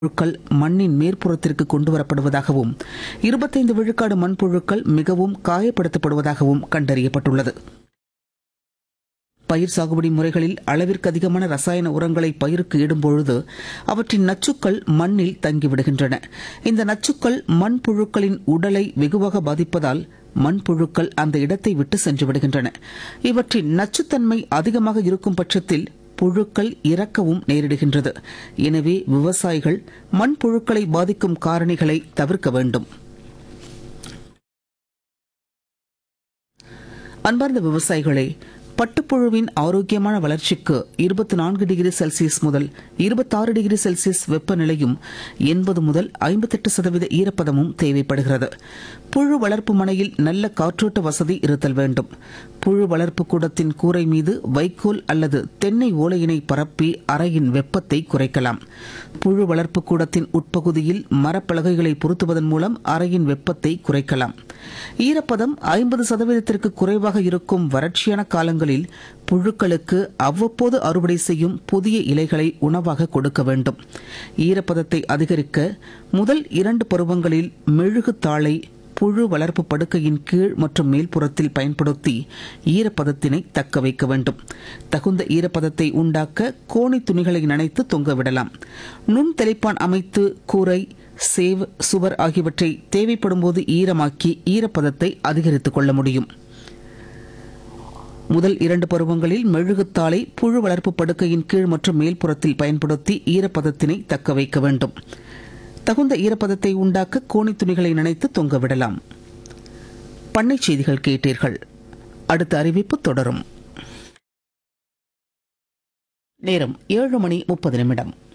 புழுக்கள் மண்ணின் மேற்புறத்திற்கு கொண்டுவரப்படுவதாகவும் இருபத்தைந்து விழுக்காடு மண்புழுக்கள் மிகவும் காயப்படுத்தப்படுவதாகவும் கண்டறியப்பட்டுள்ளது பயிர் சாகுபடி முறைகளில் அளவிற்கு அதிகமான ரசாயன உரங்களை பயிருக்கு இடும்பொழுது அவற்றின் நச்சுக்கள் மண்ணில் தங்கிவிடுகின்றன இந்த நச்சுக்கள் மண்புழுக்களின் உடலை வெகுவாக பாதிப்பதால் மண்புழுக்கள் அந்த இடத்தை விட்டு சென்று விடுகின்றன இவற்றின் நச்சுத்தன்மை அதிகமாக இருக்கும் பட்சத்தில் புழுக்கள் இறக்கவும் நேரிடுகின்றது எனவே விவசாயிகள் மண்புழுக்களை பாதிக்கும் காரணிகளை தவிர்க்க வேண்டும் அன்பார்ந்த விவசாயிகளே பட்டுப்புழுவின் ஆரோக்கியமான வளர்ச்சிக்கு இருபத்தி நான்கு டிகிரி செல்சியஸ் முதல் இருபத்தாறு டிகிரி செல்சியஸ் வெப்பநிலையும் எண்பது முதல் ஐம்பத்தெட்டு சதவீத ஈரப்பதமும் தேவைப்படுகிறது புழு வளர்ப்பு மனையில் நல்ல காற்றோட்ட வசதி இருத்தல் வேண்டும் புழு வளர்ப்பு கூடத்தின் கூரை மீது வைக்கோல் அல்லது தென்னை ஓலையினை பரப்பி அறையின் வெப்பத்தை குறைக்கலாம் புழு வளர்ப்பு கூடத்தின் உட்பகுதியில் மரப்பலகைகளை பொருத்துவதன் மூலம் அறையின் வெப்பத்தை குறைக்கலாம் ஈரப்பதம் ஐம்பது சதவீதத்திற்கு குறைவாக இருக்கும் வறட்சியான காலங்களில் புழுக்களுக்கு அவ்வப்போது அறுவடை செய்யும் புதிய இலைகளை உணவாக கொடுக்க வேண்டும் ஈரப்பதத்தை அதிகரிக்க முதல் இரண்டு பருவங்களில் மெழுகு தாளை புழு வளர்ப்பு படுக்கையின் கீழ் மற்றும் மேல்புறத்தில் பயன்படுத்தி ஈரப்பதத்தினை தக்க வைக்க வேண்டும் தகுந்த ஈரப்பதத்தை உண்டாக்க கோணி துணிகளை நனைத்து தொங்கவிடலாம் நுண் தெளிப்பான் அமைத்து கூரை சேவ் சுவர் ஆகியவற்றை தேவைப்படும்போது ஈரமாக்கி ஈரப்பதத்தை அதிகரித்துக் கொள்ள முடியும் முதல் இரண்டு பருவங்களில் மெழுகுத்தாளை புழு வளர்ப்பு படுக்கையின் கீழ் மற்றும் மேல்புறத்தில் பயன்படுத்தி ஈரப்பதத்தினை தக்க வைக்க வேண்டும் தகுந்த ஈரப்பதத்தை உண்டாக்க கோணி துணிகளை நினைத்து தொங்கவிடலாம் பண்ணை செய்திகள் கேட்டீர்கள் அடுத்த அறிவிப்பு தொடரும் நேரம் ஏழு மணி முப்பது நிமிடம்